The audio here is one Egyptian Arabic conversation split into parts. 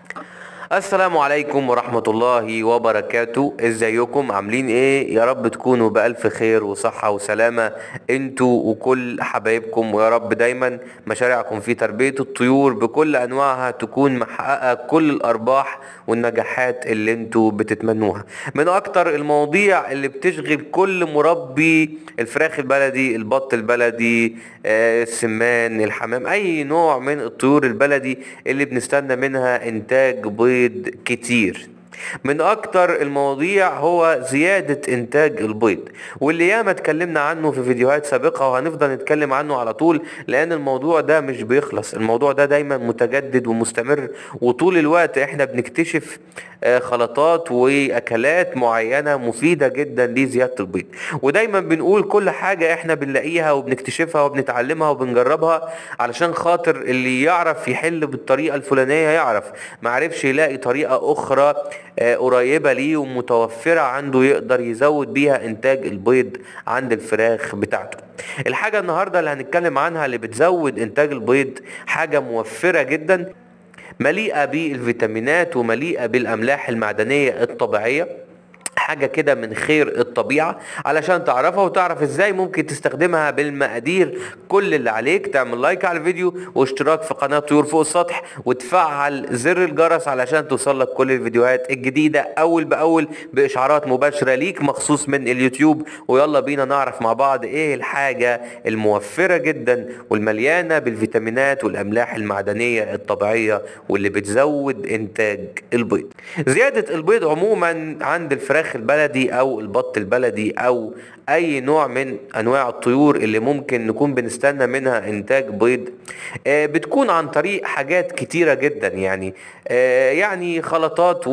السلام عليكم ورحمة الله وبركاته ازيكم عاملين ايه يا رب تكونوا بألف خير وصحة وسلامة انتوا وكل حبايبكم ويا رب دايما مشاريعكم في تربية الطيور بكل انواعها تكون محققة كل الارباح والنجاحات اللي انتوا بتتمنوها من اكتر المواضيع اللي بتشغل كل مربي الفراخ البلدي البط البلدي آه، السمان الحمام اي نوع من الطيور البلدي اللي بنستنى منها انتاج بيض كتير من اكتر المواضيع هو زيادة انتاج البيض واللي ياما اتكلمنا عنه في فيديوهات سابقة وهنفضل نتكلم عنه على طول لان الموضوع ده مش بيخلص الموضوع ده دايما متجدد ومستمر وطول الوقت احنا بنكتشف آه، خلطات واكلات معينة مفيدة جدا لزيادة البيض ودايما بنقول كل حاجة احنا بنلاقيها وبنكتشفها وبنتعلمها وبنجربها علشان خاطر اللي يعرف يحل بالطريقة الفلانية يعرف معرفش يلاقي طريقة اخرى آه، قريبة ليه ومتوفرة عنده يقدر يزود بيها انتاج البيض عند الفراخ بتاعته الحاجة النهاردة اللي هنتكلم عنها اللي بتزود انتاج البيض حاجة موفرة جدا مليئة بالفيتامينات ومليئة بالأملاح المعدنية الطبيعية حاجة كده من خير الطبيعة علشان تعرفها وتعرف ازاي ممكن تستخدمها بالمقادير كل اللي عليك تعمل لايك على الفيديو واشتراك في قناة طيور فوق السطح وتفعل زر الجرس علشان توصلك كل الفيديوهات الجديدة اول باول باشعارات مباشرة ليك مخصوص من اليوتيوب ويلا بينا نعرف مع بعض ايه الحاجة الموفرة جدا والمليانة بالفيتامينات والاملاح المعدنية الطبيعية واللي بتزود انتاج البيض زيادة البيض عموما عند الفراخ البلدي او البط البلدي او اي نوع من انواع الطيور اللي ممكن نكون بنستنى منها انتاج بيض آه، بتكون عن طريق حاجات كتيرة جدا يعني آه، يعني خلطات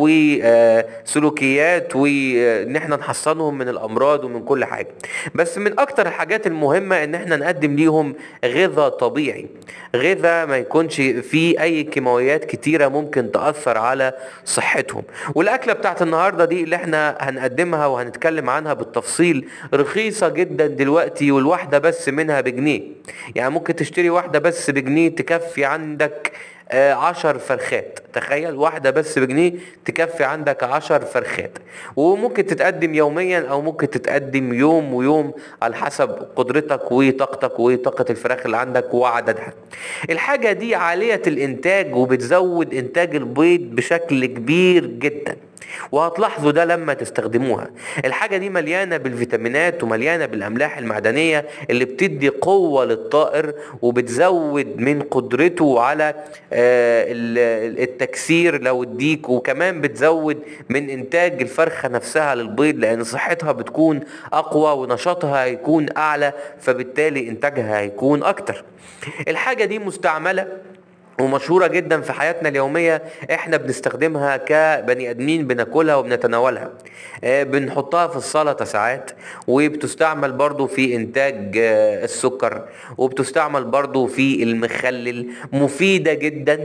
وسلوكيات وان احنا نحصنهم من الامراض ومن كل حاجة بس من اكتر الحاجات المهمة ان احنا نقدم ليهم غذاء طبيعي غذاء ما يكونش فيه اي كيماويات كتيرة ممكن تأثر على صحتهم والاكلة بتاعت النهاردة دي اللي احنا هنقدمها وهنتكلم عنها بالتفصيل رخيصة جدا دلوقتي والواحدة بس منها بجنيه يعني ممكن تشتري واحدة بس بجنيه تكفي عندك آه، عشر فرخات تخيل واحدة بس بجنيه تكفي عندك عشر فرخات وممكن تتقدم يوميا او ممكن تتقدم يوم ويوم على حسب قدرتك وطاقتك وطاقة الفراخ اللي عندك وعددها الحاجة دي عالية الانتاج وبتزود انتاج البيض بشكل كبير جدا وهتلاحظوا ده لما تستخدموها الحاجة دي مليانة بالفيتامينات ومليانة بالأملاح المعدنية اللي بتدي قوة للطائر وبتزود من قدرته على آه، ال- التكسير لو الديك وكمان بتزود من إنتاج الفرخة نفسها للبيض لأن صحتها بتكون أقوى ونشاطها هيكون أعلى فبالتالي إنتاجها هيكون أكتر الحاجة دي مستعملة ومشهورة جدا في حياتنا اليومية احنا بنستخدمها كبني ادمين بناكلها وبنتناولها آه، بنحطها في السلطة ساعات وبتستعمل برضو في انتاج آه، السكر وبتستعمل برضو في المخلل مفيدة جدا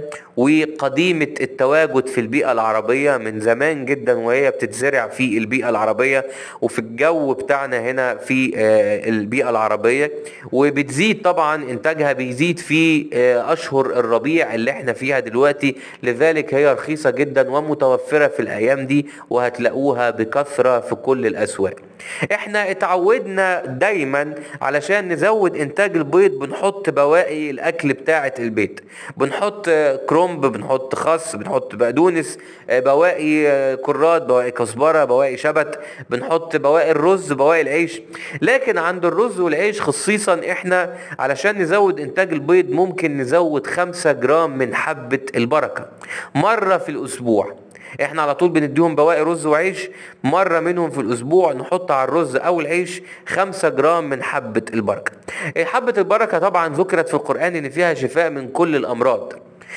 وقديمة التواجد في البيئة العربية من زمان جدا وهي بتتزرع في البيئة العربية وفي الجو بتاعنا هنا في آه، البيئة العربية وبتزيد طبعا انتاجها بيزيد في آه، اشهر الربيع اللي احنا فيها دلوقتي لذلك هي رخيصة جدا ومتوفرة في الايام دي وهتلاقوها بكثرة في كل الاسواق احنا اتعودنا دايما علشان نزود انتاج البيض بنحط بواقي الاكل بتاعة البيت بنحط آه، كرومب بنحط خس بنحط بقدونس آه، بواقي آه، كرات بواقي كزبرة بواقي شبت بنحط بواقي الرز بواقي العيش لكن عند الرز والعيش خصيصا احنا علشان نزود انتاج البيض ممكن نزود خمسة جرام من حبة البركة مرة في الاسبوع احنا على طول بنديهم بواقي رز وعيش مرة منهم في الاسبوع نحط على الرز او العيش خمسة جرام من حبة البركة إيه حبة البركة طبعا ذكرت في القرآن ان فيها شفاء من كل الامراض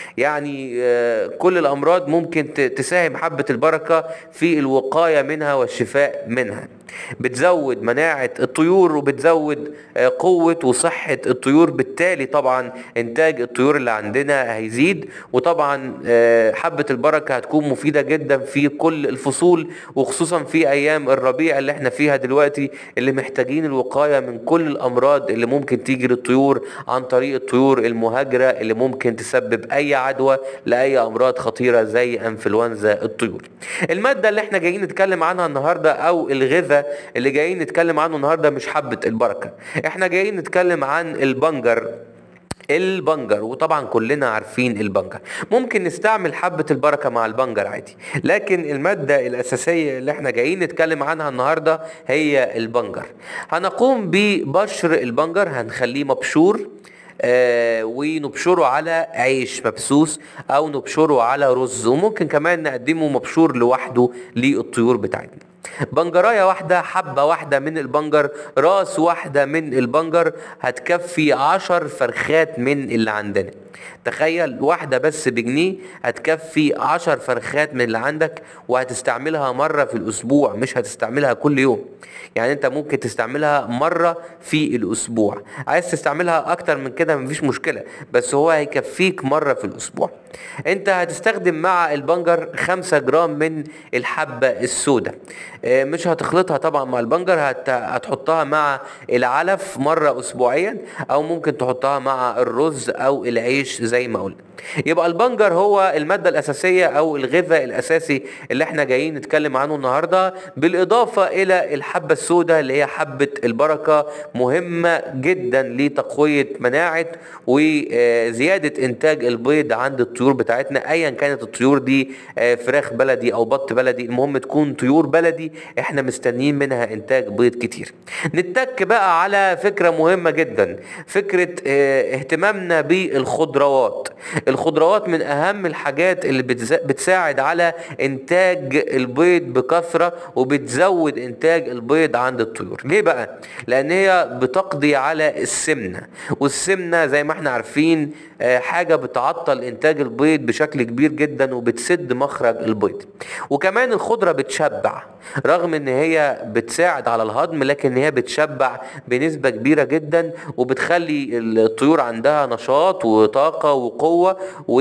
يعني آه، كل الامراض ممكن ت- تساهم حبة البركة في الوقاية منها والشفاء منها بتزود مناعة الطيور وبتزود آه، قوة وصحة الطيور بالتالي طبعا انتاج الطيور اللي عندنا هيزيد وطبعا آه، حبة البركة هتكون مفيدة جدا في كل الفصول وخصوصا في ايام الربيع اللي احنا فيها دلوقتي اللي محتاجين الوقاية من كل الامراض اللي ممكن تيجي للطيور عن طريق الطيور المهاجرة اللي ممكن تسبب اي عدوى لاي امراض خطيرة زي انفلونزا الطيور المادة اللي احنا جايين نتكلم عنها النهاردة او الغذاء اللي جايين نتكلم عنه النهاردة مش حبة البركة احنا جايين نتكلم عن البنجر البنجر وطبعا كلنا عارفين البنجر ممكن نستعمل حبة البركة مع البنجر عادي لكن المادة الأساسية اللي احنا جايين نتكلم عنها النهاردة هي البنجر هنقوم ببشر البنجر هنخليه مبشور آه ونبشره على عيش مبسوس او نبشره على رز وممكن كمان نقدمه مبشور لوحده للطيور بتاعتنا بنجرايه واحدة حبة واحدة من البنجر راس واحدة من البنجر هتكفي عشر فرخات من اللي عندنا تخيل واحدة بس بجنيه هتكفي عشر فرخات من اللي عندك وهتستعملها مرة في الأسبوع مش هتستعملها كل يوم يعني انت ممكن تستعملها مرة في الأسبوع عايز تستعملها أكتر من كده مفيش مشكلة بس هو هيكفيك مرة في الأسبوع انت هتستخدم مع البنجر خمسة جرام من الحبة السوداء اه، مش هتخلطها طبعا مع البنجر هت... هتحطها مع العلف مرة أسبوعيا أو ممكن تحطها مع الرز أو العيش زي ما قلنا يبقى البنجر هو المادة الأساسية أو الغذاء الأساسي اللي احنا جايين نتكلم عنه النهاردة بالإضافة إلى الحبة السوداء اللي هي حبة البركة مهمة جدا لتقوية مناعة وزيادة إنتاج البيض عند الطيور بتاعتنا أيا كانت الطيور دي آه، فراخ بلدي أو بط بلدي المهم تكون طيور بلدي احنا مستنيين منها إنتاج بيض كتير نتك بقى على فكرة مهمة جدا فكرة آه، اهتمامنا بالخضروات الخضروات من اهم الحاجات اللي بتز- بتساعد على انتاج البيض بكثرة وبتزود انتاج البيض عند الطيور ليه بقى لان هي بتقضي على السمنة والسمنة زي ما احنا عارفين آه، حاجة بتعطل انتاج البيض بشكل كبير جدا وبتسد مخرج البيض وكمان الخضرة بتشبع رغم ان هي بتساعد على الهضم لكن هي بتشبع بنسبة كبيرة جدا وبتخلي الطيور عندها نشاط وطاقة وقوة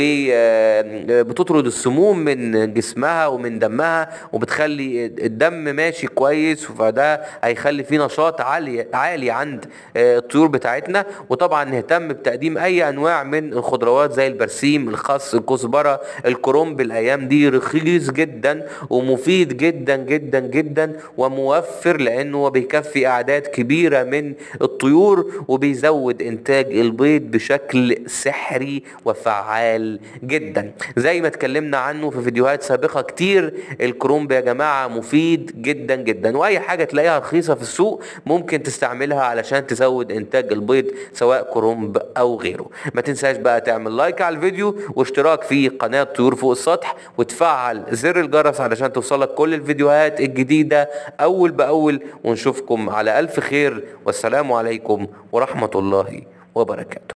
وبتطرد السموم من جسمها ومن دمها وبتخلي الدم ماشي كويس فده هيخلي فيه نشاط عالي عالي عند آه، الطيور بتاعتنا وطبعا نهتم بتقديم اي انواع من الخضروات زي البرسيم الخس الكزبره الكرنب الايام دي رخيص جدا ومفيد جدا جدا جدا وموفر لانه هو بيكفي اعداد كبيره من الطيور وبيزود انتاج البيض بشكل سحري وفعال جدا زي ما اتكلمنا عنه في فيديوهات سابقه كتير الكرنب يا جماعه مفيد جدا جدا واي حاجه تلاقيها رخيصه في السوق ممكن تستعملها علشان تزود انتاج البيض سواء كرنب او غيره ما تنساش بقى تعمل لايك على الفيديو واشتراك في قناه طيور فوق السطح وتفعل زر الجرس علشان توصلك كل الفيديوهات الجديده اول باول ونشوفكم على الف خير والسلام عليكم ورحمه الله وبركاته